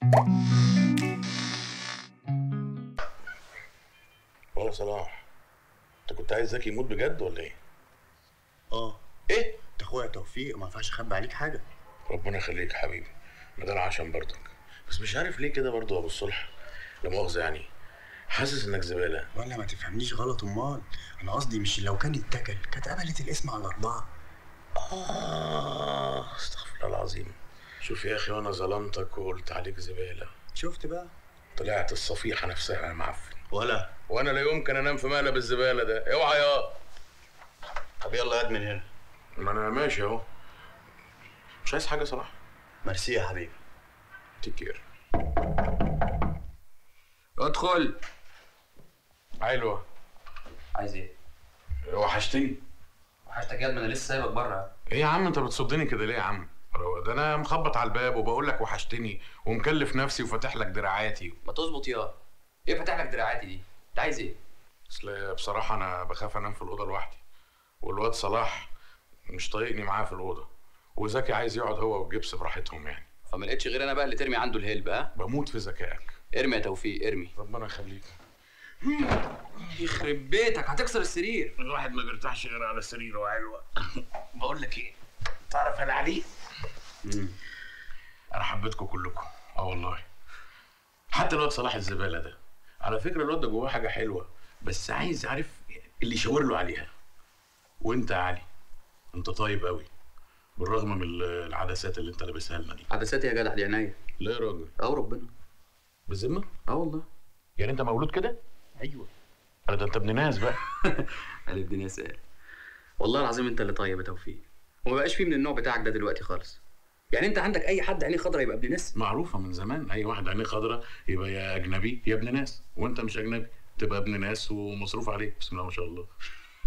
ولا صلاح انت كنت عايز زكي يموت بجد ولا ايه؟ اه ايه؟ انت اخويا توفيق ما ينفعش اخبي عليك حاجه ربنا يخليك يا حبيبي ما ده انا عشان برضك بس مش عارف ليه كده برضه يا ابو الصلح لا مؤاخذه يعني حاسس انك زباله ولا ما تفهمنيش غلط امال انا قصدي مش لو كان اتكل كانت قبلت الاسم على الاربعه آه استغفر الله العظيم شوف يا اخي وانا ظلمتك وقلت عليك زباله شفت بقى طلعت الصفيحه نفسها يا معفن ولا وانا لا يمكن انام في مقلب الزباله ده اوعى يا طب يلا ياد من هنا ما انا ماشي اهو مش عايز حاجه صلاح ميرسي يا حبيبي تيك كير ادخل حلوه عايز ايه؟ وحشتني وحشتك ياد ما انا لسه سايبك بره ايه يا عم انت بتصدني كده ليه يا عم ده انا مخبط على الباب وبقول لك وحشتني ومكلف نفسي وفاتح لك دراعاتي ما تظبط يا ايه فاتح لك دراعاتي دي؟ انت عايز ايه؟ اصل بصراحه انا بخاف انام في الاوضه لوحدي والواد صلاح مش طايقني معاه في الاوضه وزكي عايز يقعد هو والجبس براحتهم يعني فما لقيتش غير انا بقى اللي ترمي عنده الهلب ها؟ بموت في ذكائك ارمي يا توفيق ارمي ربنا يخليك يخرب بيتك هتكسر السرير الواحد ما بيرتاحش غير على سريره علوة بقول لك ايه تعرف انا علي انا حبيتكم كلكم اه والله حتى الواد صلاح الزباله ده على فكره الواد ده جواه حاجه حلوه بس عايز عارف اللي يشاور له عليها وانت يا علي انت طيب قوي بالرغم من العدسات اللي انت لابسها لنا دي عدساتي يا جدع دي عينيا لا يا راجل اه ربنا بالذمه اه والله يعني انت مولود كده ايوه انا ده انت ابن ناس بقى قال ابن ناس قال والله العظيم انت اللي طيب يا توفيق وما بقاش فيه من النوع بتاعك ده دلوقتي خالص يعني انت عندك اي حد عينيه خضرا يبقى ابن ناس معروفه من زمان اي واحد عينيه خضراء يبقى يا اجنبي يا ابن ناس وانت مش اجنبي تبقى ابن ناس ومصروف عليك بسم الله ما شاء الله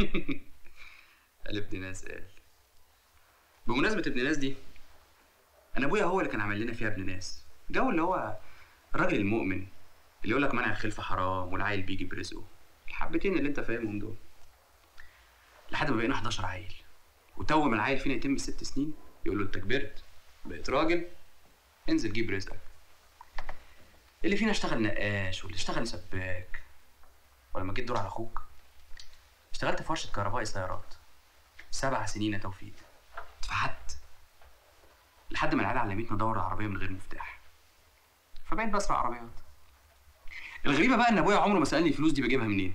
قال ابن ناس قال بمناسبة ابن ناس دي أنا أبويا هو اللي كان عامل لنا فيها ابن ناس جو اللي هو الراجل المؤمن اللي يقول لك منع الخلفة حرام والعيل بيجي برزقه الحبتين اللي أنت فاهمهم دول لحد ما بقينا 11 عيل وتو ما العيل فينا يتم ست سنين يقول له أنت كبرت بقيت راجل انزل جيب رزقك اللي فينا اشتغل نقاش واللي اشتغل سباك ولما جيت دور على أخوك اشتغلت في ورشة كهربائي سيارات سبع سنين يا توفيق اتفحت لحد ما العيال علمتني ادور العربيه من غير مفتاح فبقيت بسرق عربيات الغريبه بقى ان ابويا عمره ما سالني الفلوس دي بجيبها منين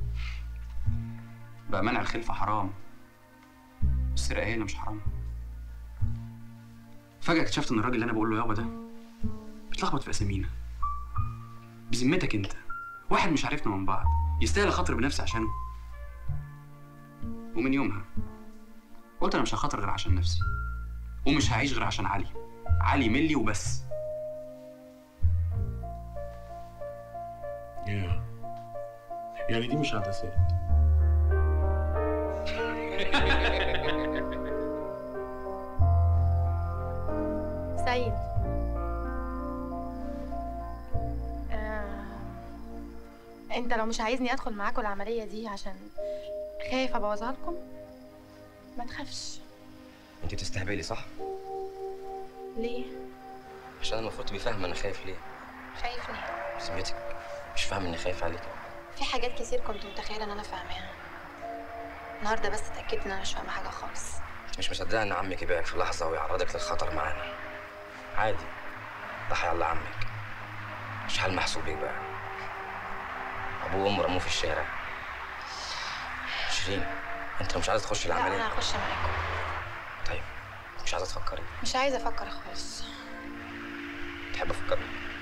بقى منع الخلفه حرام السرقه هي اللي مش حرام فجاه اكتشفت ان الراجل اللي انا بقول له يابا ده بيتلخبط في اسامينا بذمتك انت واحد مش عارفنا من بعض يستاهل اخاطر بنفسي عشانه ومن يومها قلت انا مش هخاطر غير عشان نفسي ومش هعيش غير عشان علي علي ملي وبس يا يعني دي مش عدسات سيد آه. انت لو مش عايزني ادخل معاكم العمليه دي عشان خايف ابوظها لكم ما تخافش انت بتستهبلي صح؟ ليه عشان المفروض تبقي فاهمه انا خايف ليه خايف ليه بذمتك مش فاهم اني خايف عليك في حاجات كتير كنت متخيله ان انا فاهماها النهارده بس اتاكدت ان انا مش فاهمه حاجه خالص مش مصدقه ان عمك يبيعك في لحظه ويعرضك للخطر معانا عادي ضحي على عمك مش حال محسوبين بقى ابوه وامه رموه في الشارع شيرين انت لو مش عايزه تخش لا العمليه انا هخش معاكم طيب مش عايزه تفكري مش عايزه افكر خالص تحب افكر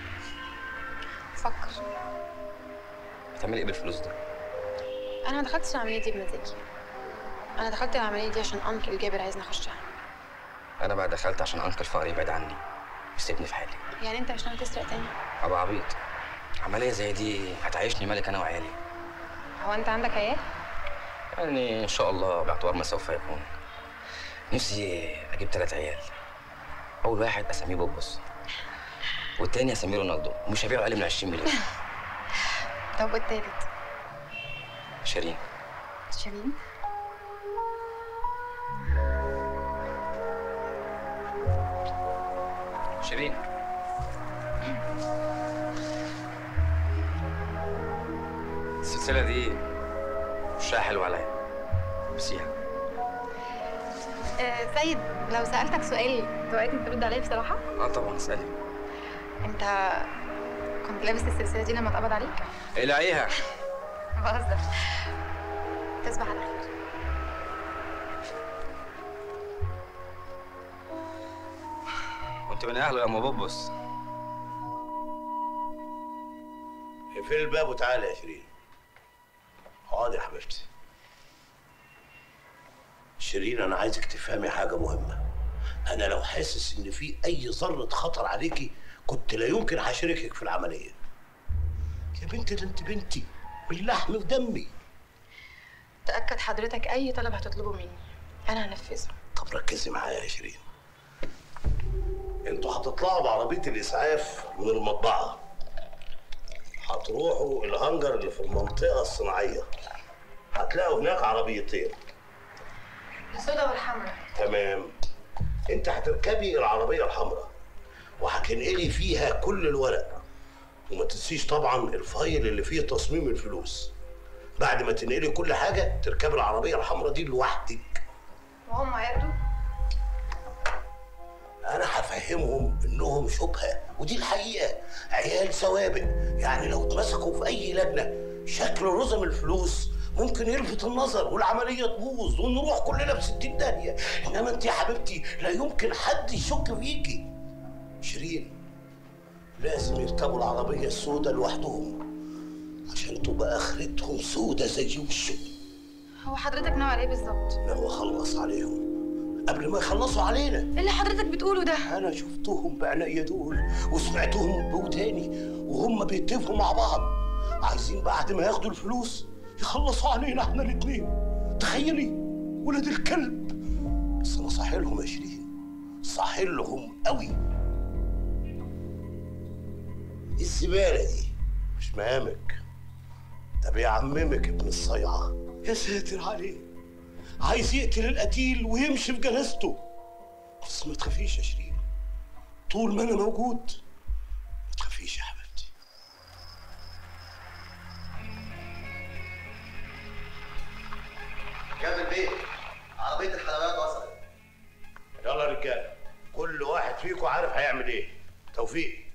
فكر هتعملي ايه بالفلوس دي انا ما دخلتش العمليه دي بمزاجي انا دخلت العمليه دي عشان انكل جابر عايزني اخشها انا بقى دخلت عشان انكل فقري يبعد عني ويسيبني في حالي يعني انت مش ناوي تسرق تاني ابقى عبيط عمليه زي دي هتعيشني ملك انا وعيالي هو انت عندك عيال يعني ان شاء الله باعتبار ما سوف يكون نفسي اجيب ثلاث عيال اول واحد اسميه بوبوس والتاني اسميه رونالدو ومش هبيعه اقل من 20 مليون طب والتالت شيرين شيرين شيرين السلسله دي وشها حلو عليا بسيها آه سيد لو سألتك سؤال توعدني ترد عليه بصراحة اه طبعا اسالي انت كنت لابس السلسلة دي لما اتقبض عليك؟ العيها بهزر تصبح على خير وانت من اهله يا ام بوبس اقفل الباب وتعالى يا شيرين حاضر يا حبيبتي شيرين انا عايزك تفهمي حاجه مهمه انا لو حاسس ان في اي ذره خطر عليكي كنت لا يمكن هشاركك في العمليه يا بنتي ده انت بنتي من لحمي ودمي تأكد حضرتك أي طلب هتطلبه مني أنا هنفذه طب ركزي معايا يا شيرين انتوا هتطلعوا بعربيه الاسعاف من المطبعه هتروحوا الهنجر اللي في المنطقه الصناعيه هتلاقوا هناك عربيتين السودا والحمراء تمام انت هتركبي العربيه الحمراء وهتنقلي فيها كل الورق وما تنسيش طبعا الفايل اللي فيه تصميم الفلوس بعد ما تنقلي كل حاجه تركبي العربيه الحمراء دي لوحدك وهم هياخدوا انا هفهمهم انهم شبهه ودي الحقيقه عيال سوابق يعني لو اتمسكوا في اي لجنه شكل رزم الفلوس ممكن يلفت النظر والعمليه تبوظ ونروح كلنا في ستين داهيه انما انت يا حبيبتي لا يمكن حد يشك فيكي شيرين لازم يركبوا العربيه السوداء لوحدهم عشان تبقى اخرتهم سودة زي وشهم هو حضرتك ناوي على ايه بالظبط؟ لو اخلص عليهم قبل ما يخلصوا علينا ايه اللي حضرتك بتقوله ده؟ انا شفتهم بعينيا دول وسمعتهم بوداني وهم بيتفقوا مع بعض عايزين بعد ما ياخدوا الفلوس يخلصوا علينا احنا الاتنين تخيلي ولاد الكلب بس انا صاحي لهم يا شيرين صاحي لهم قوي الزباله دي مش مهامك ده بيعممك ابن الصيعه يا ساتر عليه عايز يقتل القتيل ويمشي في جنازته بس ما تخافيش يا شيرين طول ما انا موجود ما تخافيش يا حبيبتي كمل بيه عربية الحلويات وصلت يلا يا رجاله كل واحد فيكم عارف هيعمل ايه توفيق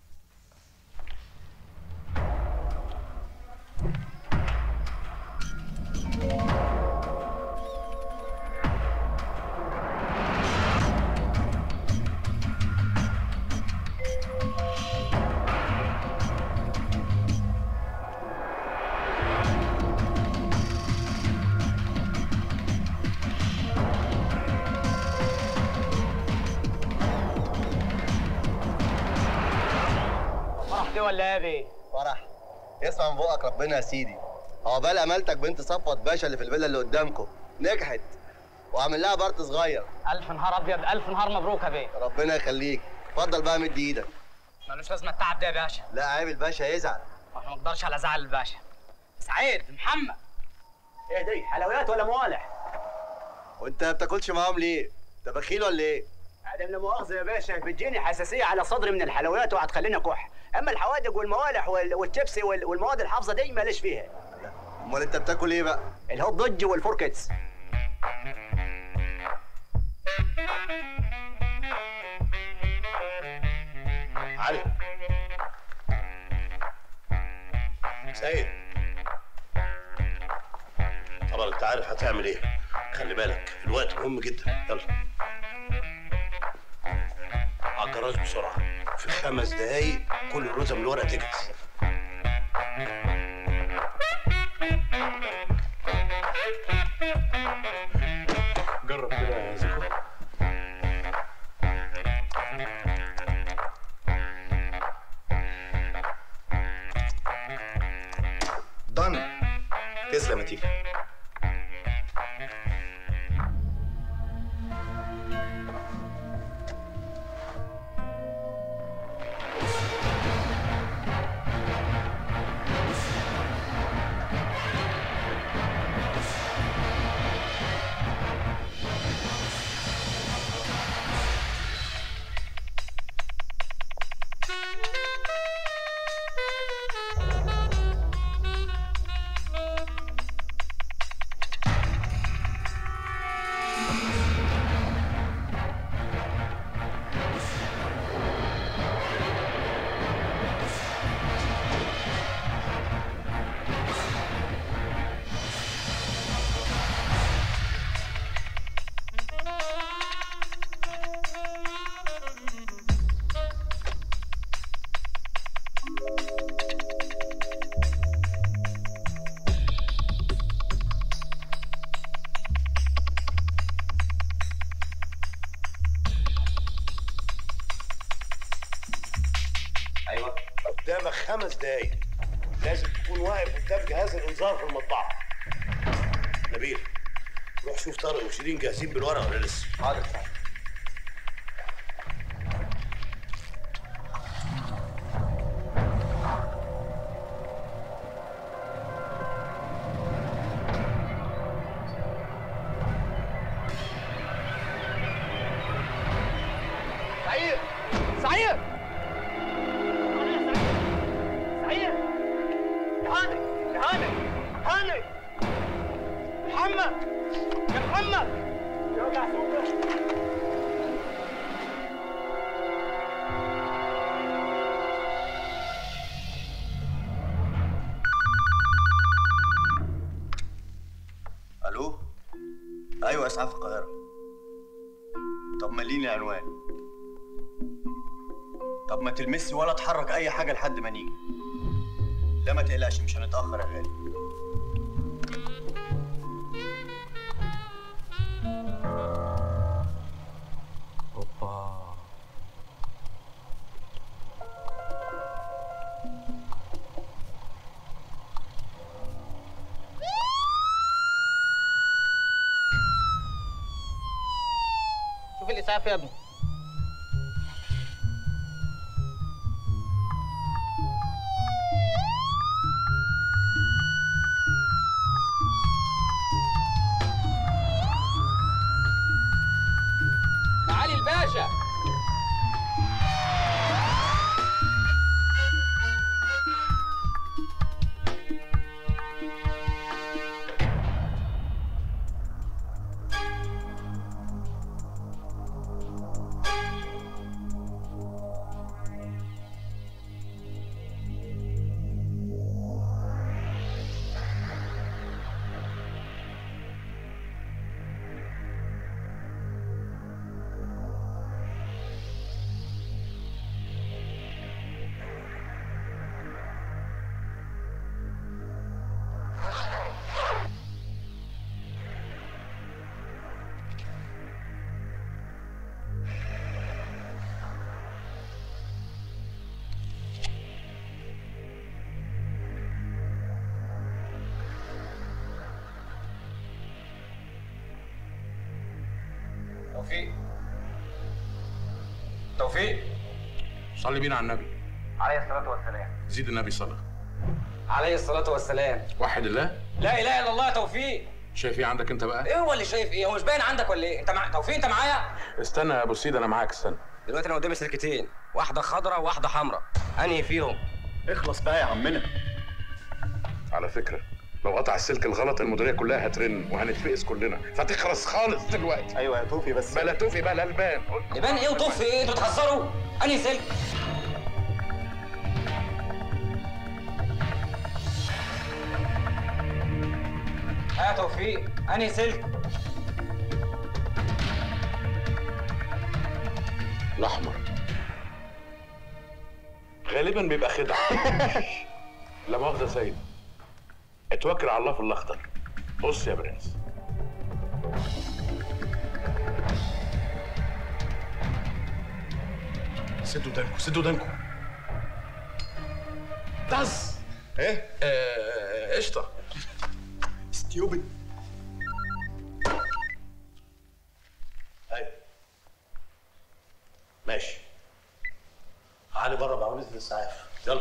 فرح دي ولا ايه بيه؟ فرح اسمع من بقك ربنا يا سيدي عقبال امالتك بنت صفوت باشا اللي في الفيلا اللي قدامكم نجحت وعامل لها بارت صغير الف نهار ابيض الف نهار مبروك يا بيه ربنا يخليك اتفضل بقى مد ايدك ملوش لازمه التعب ده يا باشا لا عيب الباشا يزعل احنا ما نقدرش على زعل الباشا سعيد محمد ايه دي حلويات ولا موالح؟ وانت ما بتاكلش معاهم ليه؟ انت بخيل ولا ايه؟ عدم لا مؤاخذه يا باشا بتجيني حساسيه على صدري من الحلويات وهتخليني كح اما الحوادق والموالح وال- والشيبسي وال- والمواد الحافظه دي ماليش فيها امال انت بتاكل ايه بقى؟ الهوت دوج والفوركتس علي سيد طبعا انت عارف هتعمل ايه خلي بالك الوقت مهم جدا يلا على الجراج بسرعه في خمس دقايق كل الرزم الورق تجهز جرب كده يا زيكو ضن تسلم يا تيفا ايوه قدامك خمس دقايق لازم تكون واقف قدام جهاز الانذار في المطبعه نبيل روح شوف طارق وشيرين جاهزين بالورق ولا لسه حاضر صاحبي سعيد سعيد سعيد يا هاني يا هاني هاني محمد يا محمد يا وجع صوتك الو ايوه اسعاف القاهره طب مليني عنوان طب ما تلمسي ولا تحرك اي حاجه لحد ما نيجي لا ما تقلقش مش هنتاخر يا غالي اوبا شوف الاسعاف يا ابني معالي الباشا توفيق توفيق صلي بينا على النبي عليه الصلاة والسلام زيد النبي صلاه عليه الصلاة والسلام وحد الله لا اله الا الله يا توفيق شايف ايه عندك انت بقى ايه هو اللي شايف ايه هو مش باين عندك ولا ايه انت مع توفيق انت معايا استنى يا ابو سيد انا معاك استنى دلوقتي انا قدامي سلكتين واحده خضراء وواحده حمراء انهي فيهم اخلص بقى يا عمنا على فكره لو قطع السلك الغلط المديريه كلها هترن وهنتفقس كلنا فتخرس خالص دلوقتي ايوه يا توفي بس بلا توفي بلا البان يبان ايه وطف ايه انتوا بتهزروا انهي سلك ها توفيق انهي سلك الاحمر غالبا بيبقى خدعه لا مؤاخذه يا سيد اتوكل على الله في الاخضر بص يا برنس سدوا ودانكم سدوا ودانكم دز ايه آه، قشطه ستيوبد ايوه ماشي علي بره بعربيه الاسعاف يلا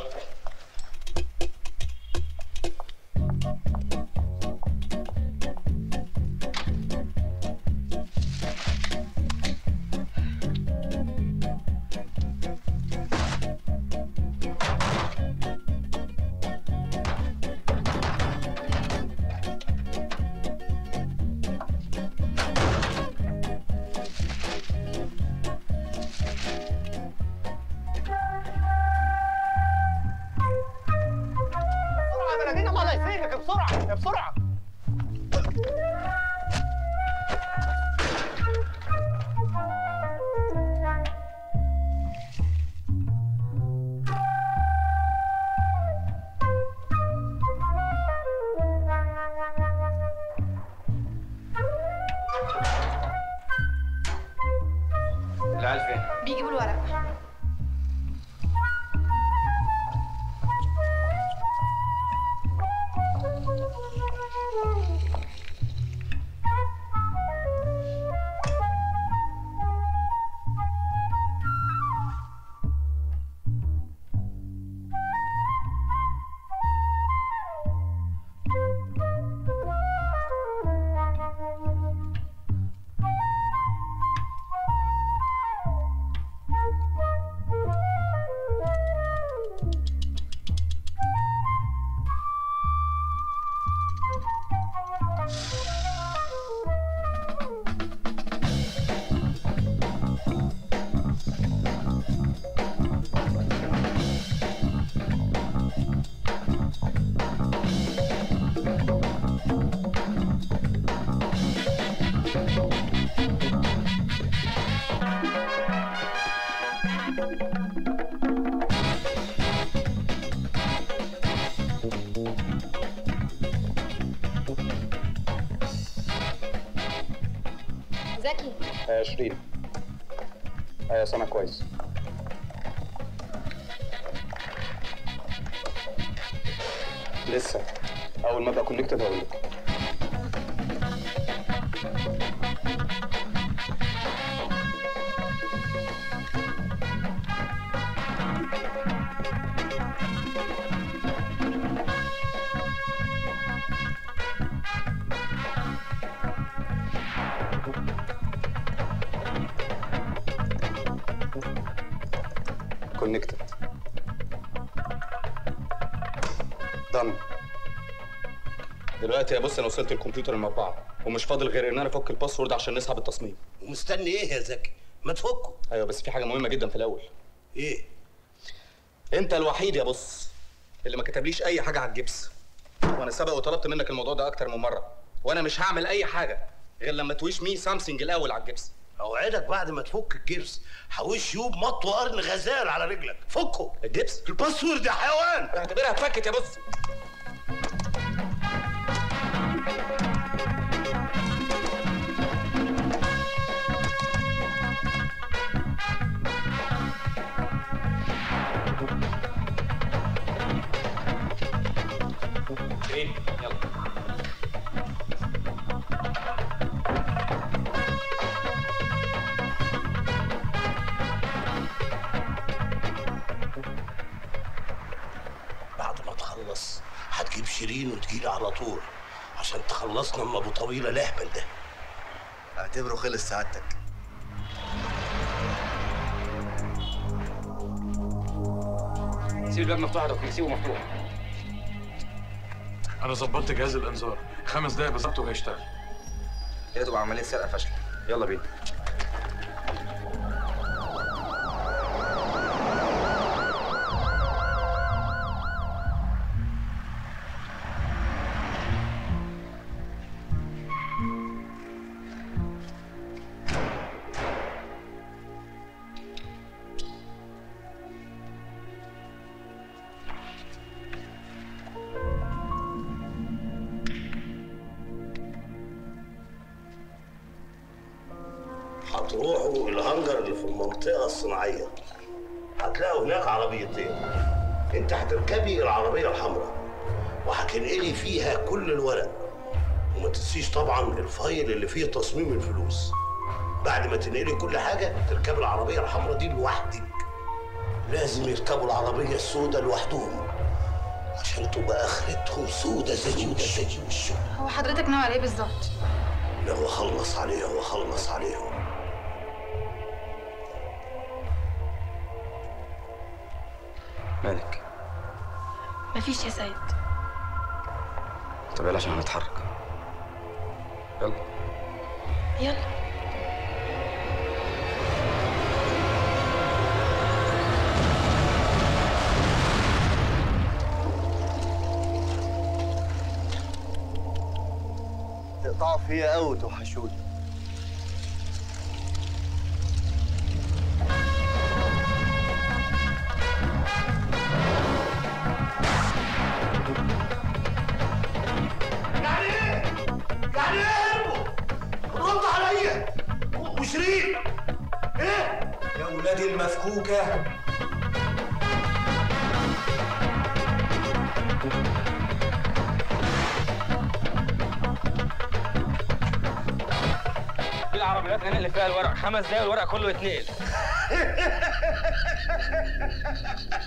بسرعة يا بلدين الله يسلمك بسرعة بسرعة العيال فين بيجيبوا الورق 20 ايوه سامع كويس لسه اول ما ابقى كونكتد هقول لك كونكتد دن دلوقتي يا بص انا وصلت الكمبيوتر المطبعه ومش فاضل غير ان انا افك الباسورد عشان نسحب التصميم ومستني ايه يا زكي ما تفكه ايوه بس في حاجه مهمه جدا في الاول ايه انت الوحيد يا بص اللي ما كتبليش اي حاجه على الجبس وانا سبق وطلبت منك الموضوع ده اكتر من مره وانا مش هعمل اي حاجه غير لما تويش مي سامسونج الاول على الجبس اوعدك بعد ما تفك الجبس حوش يوب مط وقرن غزال على رجلك فكه الجبس الباسورد يا حيوان اعتبرها اتفكت يا بص ايه يلا بعد ما تخلص هتجيب شيرين وتجيلي على طول عشان تخلصنا من ابو طويله الاهبل ده اعتبره خلص سعادتك سيب الباب مفتوح يا توفيق سيبه مفتوح انا ظبطت جهاز الانذار خمس دقايق بالظبط وهيشتغل كده تبقى عمليه سرقه فاشله يلا بينا هتروحوا الهنجر اللي في المنطقه الصناعيه هتلاقوا هناك عربيتين انت هتركبي العربيه الحمراء وهتنقلي فيها كل الورق وما تنسيش طبعا الفايل اللي فيه تصميم الفلوس بعد ما تنقلي كل حاجه تركبي العربيه الحمراء دي لوحدك لازم يركبوا العربيه السوداء لوحدهم عشان تبقى اخرتهم سودة زي زي الشغل هو حضرتك ناوي على ايه بالظبط لو اخلص عليهم واخلص عليهم مالك مفيش يا سيد طب يلا عشان هنتحرك يلا يلا تقطعوا فيا قوي وتوحشوني يعني ايه؟ يعني ايه هربوا؟ رد عليا و- وشيرين ايه؟ يا ولاد المفكوكة في العربيات هنقل فيها الورق خمس دقايق والورق كله يتنقل